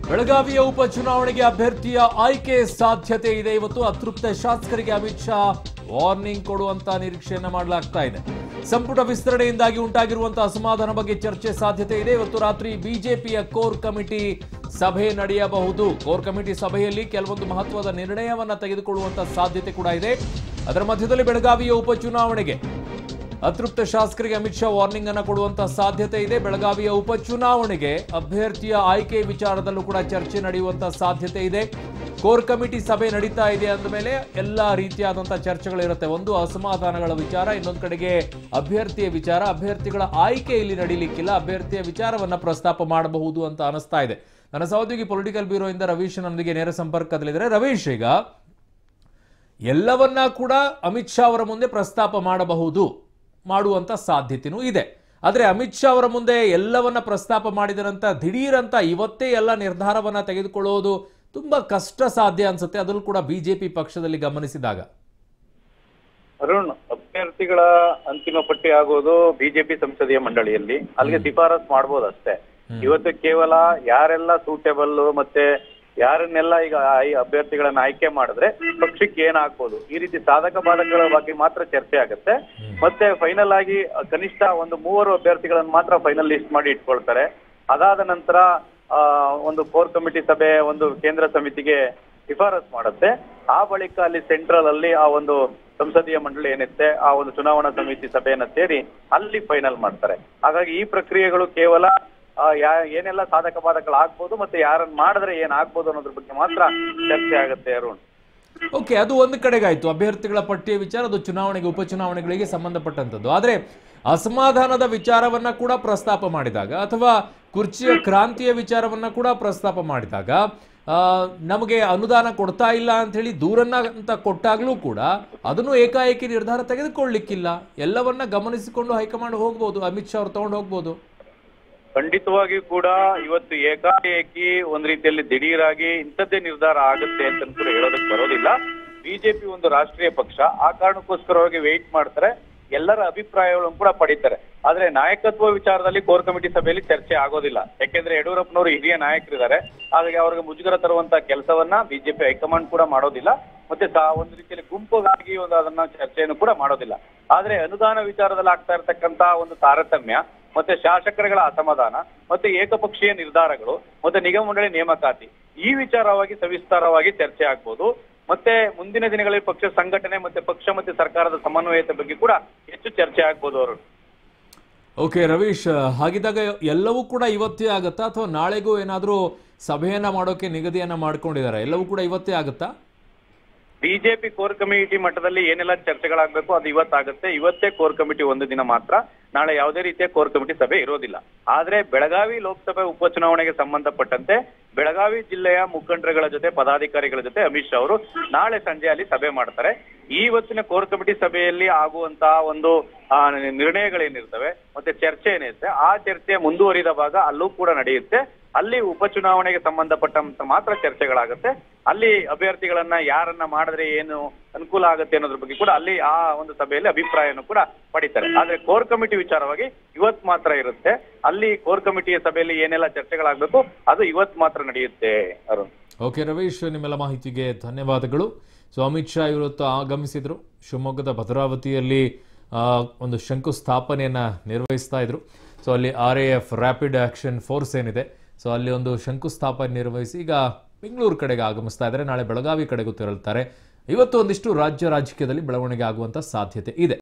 ಬೆಳಗಾವಿಯ ಉಪಚುನಾವಣೆಗೆ ಅಭ್ಯರ್ಥಿಯ ಆಯ್ಕೆ ಸಾಧ್ಯತೆ ಇದೆ ಇವತ್ತು ಅತೃಪ್ತ ಶಾಸಕರಿಗೆ ಅಮಿತ್ ಶಾ ವಾರ್ನಿಂಗ್ ಕೊಡುವಂತ ನಿರೀಕ್ಷೆಯನ್ನ ಮಾಡಲಾಗ್ತಾ ಇದೆ ಸಂಪುಟ ವಿಸ್ತರಣೆಯಿಂದಾಗಿ ಉಂಟಾಗಿರುವಂತಹ ಅಸಮಾಧಾನ ಬಗ್ಗೆ ಚರ್ಚೆ ಸಾಧ್ಯತೆ ಇದೆ ಇವತ್ತು ರಾತ್ರಿ ಬಿಜೆಪಿಯ ಕೋರ್ ಕಮಿಟಿ ಸಭೆ ನಡೆಯಬಹುದು ಕೋರ್ ಕಮಿಟಿ ಸಭೆಯಲ್ಲಿ ಕೆಲವೊಂದು ಮಹತ್ವದ ನಿರ್ಣಯವನ್ನ ತೆಗೆದುಕೊಳ್ಳುವಂತ ಸಾಧ್ಯತೆ ಕೂಡ ಇದೆ ಅದರ ಮಧ್ಯದಲ್ಲಿ ಬೆಳಗಾವಿಯ ಉಪಚುನಾವಣೆಗೆ ಅತೃಪ್ತ ಶಾಸಕರಿಗೆ ಅಮಿತ್ ಶಾ ವಾರ್ನಿಂಗ್ ಅನ್ನು ಕೊಡುವಂತಹ ಸಾಧ್ಯತೆ ಇದೆ ಬೆಳಗಾವಿಯ ಉಪಚುನಾವಣೆಗೆ ಅಭ್ಯರ್ಥಿಯ ಆಯ್ಕೆ ವಿಚಾರದಲ್ಲೂ ಕೂಡ ಚರ್ಚೆ ನಡೆಯುವಂತಹ ಸಾಧ್ಯತೆ ಇದೆ ಕೋರ್ ಕಮಿಟಿ ಸಭೆ ನಡೀತಾ ಇದೆ ಅಂದ ಮೇಲೆ ಎಲ್ಲ ರೀತಿಯಾದಂತಹ ಚರ್ಚೆಗಳಿರುತ್ತೆ ಒಂದು ಅಸಮಾಧಾನಗಳ ವಿಚಾರ ಇನ್ನೊಂದು ಕಡೆಗೆ ಅಭ್ಯರ್ಥಿಯ ವಿಚಾರ ಅಭ್ಯರ್ಥಿಗಳ ಆಯ್ಕೆ ಇಲ್ಲಿ ನಡೀಲಿಕ್ಕಿಲ್ಲ ಅಭ್ಯರ್ಥಿಯ ವಿಚಾರವನ್ನ ಪ್ರಸ್ತಾಪ ಮಾಡಬಹುದು ಅಂತ ಅನಿಸ್ತಾ ಇದೆ ನನ್ನ ಸಹೋದ್ಯೋಗಿ ಪೊಲಿಟಿಕಲ್ ಬ್ಯೂರೋ ಇಂದ ರವೀಶ್ ನನ್ನೊಂದಿಗೆ ನೇರ ಸಂಪರ್ಕದಲ್ಲಿದ್ದಾರೆ ರವೀಶ್ ಈಗ ಎಲ್ಲವನ್ನ ಕೂಡ ಅಮಿತ್ ಶಾ ಅವರ ಮುಂದೆ ಪ್ರಸ್ತಾಪ ಮಾಡಬಹುದು ಮಾಡುವಂತ ಸಾಧ್ಯತೆನೂ ಇದೆ ಆದರೆ ಅಮಿತ್ ಶಾ ಅವರ ಮುಂದೆ ಎಲ್ಲವನ್ನ ಪ್ರಸ್ತಾಪ ಮಾಡಿದರಂತ ದಿಢೀರಂತ ಇವತ್ತೇ ಎಲ್ಲ ನಿರ್ಧಾರವನ್ನ ತೆಗೆದುಕೊಳ್ಳುವುದು ತುಂಬಾ ಕಷ್ಟ ಸಾಧ್ಯ ಅನ್ಸುತ್ತೆ ಅದರಲ್ಲೂ ಕೂಡ ಬಿಜೆಪಿ ಪಕ್ಷದಲ್ಲಿ ಗಮನಿಸಿದಾಗ ಅರುಣ್ ಅಭ್ಯರ್ಥಿಗಳ ಅಂತಿಮ ಪಟ್ಟಿ ಆಗೋದು ಬಿಜೆಪಿ ಸಂಸದೀಯ ಮಂಡಳಿಯಲ್ಲಿ ಅಲ್ಲಿಗೆ ಶಿಫಾರಸ್ ಮಾಡ್ಬೋದು ಅಷ್ಟೇ ಇವತ್ತು ಕೇವಲ ಯಾರೆಲ್ಲ ಸೂಟೇಬಲ್ ಮತ್ತೆ ಯಾರನ್ನೆಲ್ಲ ಈಗ ಈ ಅಭ್ಯರ್ಥಿಗಳನ್ನ ಆಯ್ಕೆ ಮಾಡಿದ್ರೆ ಪಕ್ಷಕ್ಕೆ ಏನಾಗ್ಬೋದು ಈ ರೀತಿ ಸಾಧಕ ಬಾಧಕಗಳ ಬಗ್ಗೆ ಮಾತ್ರ ಚರ್ಚೆ ಆಗುತ್ತೆ ಮತ್ತೆ ಫೈನಲ್ ಆಗಿ ಕನಿಷ್ಠ ಒಂದು ಮೂವರು ಅಭ್ಯರ್ಥಿಗಳನ್ನ ಮಾತ್ರ ಫೈನಲ್ ಲಿಸ್ಟ್ ಮಾಡಿ ಇಟ್ಕೊಳ್ತಾರೆ ಅದಾದ ನಂತರ ಆ, ಒಂದು ಕೋರ್ ಕಮಿಟಿ ಸಭೆ ಒಂದು ಕೇಂದ್ರ ಸಮಿತಿಗೆ ಶಿಫಾರಸ್ ಮಾಡುತ್ತೆ ಆ ಬಳಿಕ ಅಲ್ಲಿ ಸೆಂಟ್ರಲ್ ಅಲ್ಲಿ ಆ ಒಂದು ಸಂಸದೀಯ ಮಂಡಳಿ ಏನಿರುತ್ತೆ ಆ ಒಂದು ಚುನಾವಣಾ ಸಮಿತಿ ಸಭೆಯನ್ನ ಸೇರಿ ಅಲ್ಲಿ ಫೈನಲ್ ಮಾಡ್ತಾರೆ ಹಾಗಾಗಿ ಈ ಪ್ರಕ್ರಿಯೆಗಳು ಕೇವಲ ಆ, ಯಾ- ಏನೆಲ್ಲ ಸಾಧಕ ಬಾಧಕಗಳು ಆಗ್ಬೋದು ಮತ್ತೆ ಯಾರನ್ನ ಮಾಡಿದ್ರೆ ಏನ್ ಆಗ್ಬೋದು ಅನ್ನೋದ್ರ ಬಗ್ಗೆ ಮಾತ್ರ ಚರ್ಚೆ ಆಗುತ್ತೆ ಅರುಣ್ ಓಕೆ ಅದು ಒಂದು ಕಡೆಗಾಯ್ತು ಅಭ್ಯರ್ಥಿಗಳ ಪಟ್ಟಿಯ ವಿಚಾರ ಅದು ಚುನಾವಣೆಗೆ ಉಪಚುನಾವಣೆಗಳಿಗೆ ಸಂಬಂಧಪಟ್ಟಂಥದ್ದು ಆದರೆ ಅಸಮಾಧಾನದ ವಿಚಾರವನ್ನ ಕೂಡ ಪ್ರಸ್ತಾಪ ಮಾಡಿದಾಗ ಅಥವಾ ಕುರ್ಚಿಯ ಕ್ರಾಂತಿಯ ವಿಚಾರವನ್ನ ಕೂಡ ಪ್ರಸ್ತಾಪ ಮಾಡಿದಾಗ ಆ, ನಮಗೆ ಅನುದಾನ ಕೊಡ್ತಾ ಇಲ್ಲ ಅಂತ ಹೇಳಿ ದೂರನ್ನ ಅಂತ ಕೊಟ್ಟಾಗ್ಲೂ ಕೂಡ ಅದನ್ನು ಏಕಾಏಕಿ ನಿರ್ಧಾರ ತೆಗೆದುಕೊಳ್ಳಿಕ್ಕಿಲ್ಲ ಎಲ್ಲವನ್ನ ಗಮನಿಸಿಕೊಂಡು ಹೈಕಮಾಂಡ್ ಹೋಗ್ಬೋದು ಅಮಿತ್ ಶಾ ಅವ್ರು ತಗೊಂಡು ಹೋಗ್ಬೋದು ಖಂಡಿತವಾಗಿಯೂ ಕೂಡ ಇವತ್ತು ಏಕಾಏಕಿ ಒಂದ್ ರೀತಿಯಲ್ಲಿ ದಿಢೀರಾಗಿ ಇಂಥದ್ದೇ ನಿರ್ಧಾರ ಆಗುತ್ತೆ ಅಂತ ಕೂಡ ಹೇಳೋದಕ್ಕೆ ಬರೋದಿಲ್ಲ ಬಿಜೆಪಿ ಒಂದು ರಾಷ್ಟ್ರೀಯ ಪಕ್ಷ ಆ ಕಾರಣಕ್ಕೋಸ್ಕರವಾಗಿ ವೆಯ್ಟ್ ಮಾಡ್ತಾರೆ ಎಲ್ಲರ ಅಭಿಪ್ರಾಯಗಳನ್ನು ಕೂಡ ಪಡಿತಾರೆ ಆದ್ರೆ ನಾಯಕತ್ವ ವಿಚಾರದಲ್ಲಿ ಕೋರ್ ಕಮಿಟಿ ಸಭೆಯಲ್ಲಿ ಚರ್ಚೆ ಆಗೋದಿಲ್ಲ ಯಾಕೆಂದ್ರೆ ಯಡಿಯೂರಪ್ಪನವರು ಹಿರಿಯ ನಾಯಕರಿದ್ದಾರೆ ಹಾಗಾಗಿ ಅವ್ರಿಗೆ ಮುಜುಗರ ತರುವಂತ ಕೆಲಸವನ್ನ ಬಿಜೆಪಿ ಹೈಕಮಾಂಡ್ ಕೂಡ ಮಾಡೋದಿಲ್ಲ ಮತ್ತೆ ಸಾ ಒಂದು ರೀತಿಯಲ್ಲಿ ಗುಂಪುಗಾಗಿ ಒಂದು ಅದನ್ನ ಚರ್ಚೆಯನ್ನು ಕೂಡ ಮಾಡೋದಿಲ್ಲ ಆದ್ರೆ ಅನುದಾನ ವಿಚಾರದಲ್ಲಿ ಆಗ್ತಾ ಇರತಕ್ಕಂತ ಒಂದು ತಾರತಮ್ಯ ಮತ್ತೆ ಶಾಸಕರುಗಳ ಅಸಮಾಧಾನ ಮತ್ತೆ ಏಕಪಕ್ಷೀಯ ನಿರ್ಧಾರಗಳು ಮತ್ತೆ ನಿಗಮ ಮಂಡಳಿ ನೇಮಕಾತಿ ಈ ವಿಚಾರವಾಗಿ ಸವಿಸ್ತಾರವಾಗಿ ಚರ್ಚೆ ಆಗ್ಬೋದು ಮತ್ತೆ ಮುಂದಿನ ದಿನಗಳಲ್ಲಿ ಪಕ್ಷ ಸಂಘಟನೆ ಮತ್ತೆ ಪಕ್ಷ ಮತ್ತೆ ಸರ್ಕಾರದ ಸಮನ್ವಯತೆ ಬಗ್ಗೆ ಕೂಡ ಹೆಚ್ಚು ಚರ್ಚೆ ಆಗ್ಬೋದು ಅವರು ಓಕೆ ರವೀಶ್ ಹಾಗಿದ್ದಾಗ ಎಲ್ಲವೂ ಕೂಡ ಇವತ್ತೇ ಆಗುತ್ತಾ ಅಥವಾ ನಾಳೆಗೂ ಏನಾದರೂ ಸಭೆಯನ್ನ ಮಾಡೋಕೆ ನಿಗದಿಯನ್ನ ಮಾಡ್ಕೊಂಡಿದ್ದಾರೆ ಎಲ್ಲವೂ ಕೂಡ ಇವತ್ತೇ ಆಗುತ್ತಾ ಬಿಜೆಪಿ ಕೋರ್ ಕಮಿಟಿ ಮಟ್ಟದಲ್ಲಿ ಏನೆಲ್ಲ ಚರ್ಚೆಗಳಾಗಬೇಕು ಅದು ಇವತ್ತಾಗುತ್ತೆ ಇವತ್ತೇ ಕೋರ್ ಕಮಿಟಿ ಒಂದು ದಿನ ಮಾತ್ರ ನಾಳೆ ಯಾವುದೇ ರೀತಿಯ ಕೋರ್ ಕಮಿಟಿ ಸಭೆ ಇರೋದಿಲ್ಲ ಆದ್ರೆ ಬೆಳಗಾವಿ ಲೋಕಸಭೆ ಉಪಚುನಾವಣೆಗೆ ಸಂಬಂಧಪಟ್ಟಂತೆ ಬೆಳಗಾವಿ ಜಿಲ್ಲೆಯ ಮುಖಂಡರುಗಳ ಜೊತೆ ಪದಾಧಿಕಾರಿಗಳ ಜೊತೆ ಅಮಿತ್ ಶಾ ಅವರು ನಾಳೆ ಸಂಜೆ ಅಲ್ಲಿ ಸಭೆ ಮಾಡ್ತಾರೆ ಈ ಇವತ್ತಿನ ಕೋರ್ ಕಮಿಟಿ ಸಭೆಯಲ್ಲಿ ಆಗುವಂತಹ ಒಂದು ಆ, ನಿರ್ಣಯಗಳೇನಿರ್ತವೆ ಮತ್ತೆ ಚರ್ಚೆ ಏನಿರುತ್ತೆ ಆ ಚರ್ಚೆ ಮುಂದುವರಿದ ಭಾಗ ಅಲ್ಲೂ ಕೂಡ ನಡೆಯುತ್ತೆ ಅಲ್ಲಿ ಉಪಚುನಾವಣೆಗೆ ಸಂಬಂಧಪಟ್ಟಂತ ಮಾತ್ರ ಚರ್ಚೆಗಳಾಗುತ್ತೆ ಅಲ್ಲಿ ಅಭ್ಯರ್ಥಿಗಳನ್ನ ಯಾರನ್ನ ಮಾಡಿದ್ರೆ ಏನು ಅನುಕೂಲ ಆಗುತ್ತೆ ಅನ್ನೋದ್ರ ಬಗ್ಗೆ ಕೂಡ ಅಲ್ಲಿ ಆ ಒಂದು ಸಭೆಯಲ್ಲಿ ಅಭಿಪ್ರಾಯವನ್ನು ಕೂಡ ಪಡಿತಾರೆ ಆದ್ರೆ ಕೋರ್ ಕಮಿಟಿ ವಿಚಾರವಾಗಿ ಇವತ್ ಮಾತ್ರ ಇರುತ್ತೆ ಅಲ್ಲಿ ಕೋರ್ ಕಮಿಟಿಯ ಸಭೆಯಲ್ಲಿ ಏನೆಲ್ಲ ಚರ್ಚೆಗಳಾಗಬೇಕು ಅದು ಇವತ್ ಮಾತ್ರ ನಡೆಯುತ್ತೆ ಅರುಣ್ ಓಕೆ ರವೀಶ್ ನಿಮ್ಮೆಲ್ಲ ಮಾಹಿತಿಗೆ ಧನ್ಯವಾದಗಳು ಸೊ ಅಮಿತ್ ಶಾ ಇವತ್ತು ಆಗಮಿಸಿದ್ರು ಶಿವಮೊಗ್ಗದ ಭದ್ರಾವತಿಯಲ್ಲಿ ಆ, ಒಂದು ಶಂಕುಸ್ಥಾಪನೆಯನ್ನ ನಿರ್ವಹಿಸ್ತಾ ಇದ್ರು ಸೊ ಅಲ್ಲಿ R A F rapid action force ಏನಿದೆ ಸೊ ಅಲ್ಲಿ ಒಂದು ಶಂಕುಸ್ಥಾಪನೆ ನಿರ್ವಹಿಸಿ ಈಗ ಬೆಂಗಳೂರು ಕಡೆಗೆ ಆಗಮಿಸ್ತಾ ಇದ್ದಾರೆ ನಾಳೆ ಬೆಳಗಾವಿ ಕಡೆಗೂ ತೆರಳುತ್ತಾರೆ ಇವತ್ತು ಒಂದಿಷ್ಟು ರಾಜ್ಯ ರಾಜಕೀಯದಲ್ಲಿ ಬೆಳವಣಿಗೆ ಆಗುವಂತ ಸಾಧ್ಯತೆ ಇದೆ